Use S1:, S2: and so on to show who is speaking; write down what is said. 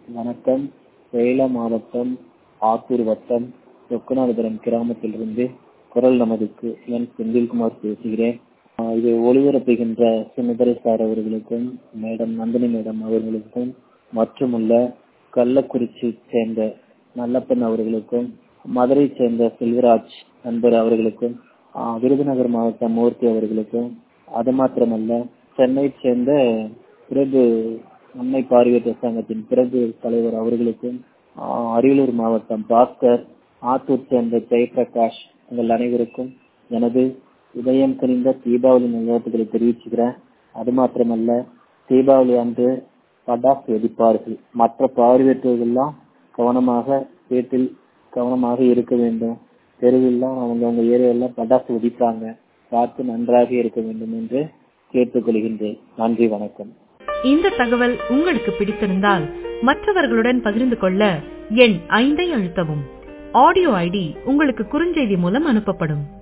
S1: வணக்கம் சேலம் மாவட்டம் ஆத்தூர் வட்டம் சொக்கநாதபுரம் கிராமத்திலிருந்து குரல் நமதுக்கு என் செந்தில்குமார் பேசுகிறேன் ஆஹ் இது ஒளிபரப்புகின்ற சுமதரை சார் அவர்களுக்கும் மேடம் நந்தினி மேடம் அவர்களுக்கும் மற்றுமுள்ள கள்ளக்குறிச்சி சேர்ந்த நல்லப்பன் அவர்களுக்கும் மதுரை சேர்ந்த செல்வராஜ் நண்பர் அவர்களுக்கும் ஆஹ் விருதுநகர் மாவட்டம் மூர்த்தி அவர்களுக்கும் அது மாத்திரமல்ல சென்னை சேர்ந்த பிரபு அன்னை பார்வையற்ற சங்கத்தின் பிரபு தலைவர் அவர்களுக்கும் ஆஹ் அரியலூர் மாவட்டம் பாஸ்கர் ஆத்தூர் சேர்ந்த ஜெயபிரகாஷ் உங்கள் அனைவருக்கும் எனது இதயம் கனிந்த தீபாவளி நல்வாழ்த்துக்களை தெரிவிச்சுக்கிறேன் அது மாத்திரமல்ல தீபாவளி அன்று பட்டாசு வெடிப்பார்கள் மற்ற பார்வையற்றவர்கள்லாம் கவனமாக வீட்டில் கவனமாக இருக்க வேண்டும் தெருவெல்லாம் அவங்கவுங்க ஏரியாவில் பட்டாசு வெடிப்பாங்க பார்த்து நன்றாக இருக்க வேண்டும் என்று கேட்டுக்கொள்கின்றேன் நன்றி வணக்கம்
S2: இந்த தகவல் உங்களுக்கு பிடித்திருந்தால் மற்றவர்களுடன் பகிர்ந்து கொள்ள எண் ஐந்தை அழுத்தவும் ஆடியோ ஐடி உங்களுக்கு குறுஞ்செய்தி மூலம் அனுப்பப்படும்